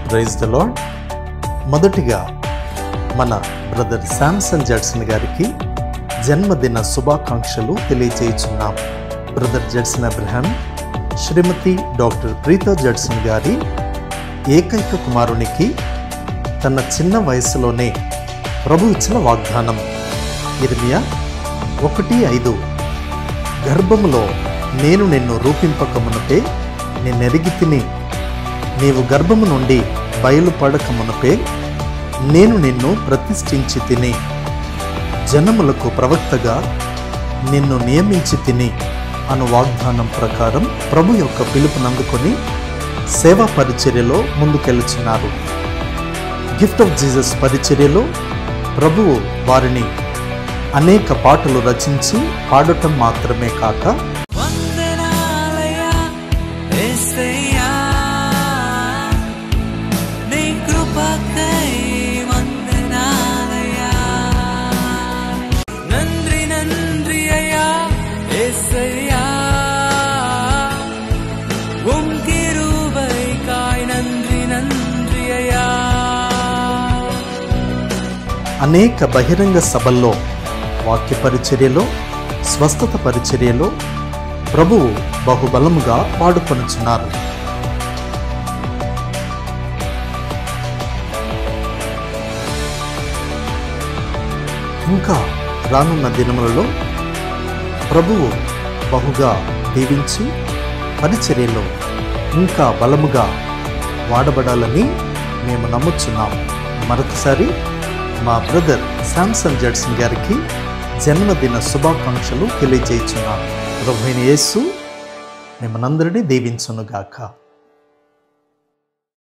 praise the lord మొదటిగా మన brother Samson Judson గారికి జన్మదిన శుభాకాంక్షలు తెలియజేయుచున్నాం బ్రదర్ జడ్సన్ అబ్రహాం శ్రీమతి డాక్టర్ ప్రీతా జడ్సన్ గారి ఏకైక కుమారునికి తన చిన్న వయసులోనే ప్రభు ఇచ్చిన వాగ్దానం ఇర్మియా ఒకటి ఐదు గర్భములో నేను నిన్ను రూపింపకమునుపే నిన్నెరిగి తిని నీవు గర్భము నుండి బయలుపడకమునుపే నేను నిన్ను ప్రతిష్ఠించి తిని జనములకు ప్రవక్తగా నిన్ను నియమించి తిని అను వాగ్దానం ప్రకారం ప్రభు యొక్క పిలుపునందుకొని సేవా పరిచర్యలో ముందుకెళ్తున్నారు గిఫ్ట్ ఆఫ్ జీసస్ పరిచర్యలో ప్రభువు వారిని అనేక పాటలు రచించి పాడటం మాత్రమే కాక వందనాలయా యేసయ్యా నీ కృపకై వందనాలయా నంద్రి నంద్రి అయ్యా యేసయ్యా உம் கிருபைக்காய் நன்றி நன்றி ஐயா అనేక బహిరంగ సభల్లో వాక్య పరిచర్యలో స్వస్థత పరిచర్యలో ప్రభువు బహుబలముగా వాడుకొనుచున్నారు ఇంకా రానున్న దినములలో ప్రభువు బహుగా దీవించి పరిచర్యలో ఇంకా బలముగా వాడబడాలని మేము నమ్ముచున్నాము మరొకసారి మా బ్రదర్ శాంసన్ జడ్సన్ గారికి జన్మదిన శుభాకాంక్షలు తెలియజేయుచున్నాను ప్రభువైన యేసు మిమ్మల్నందరినీ దీవించునుగాక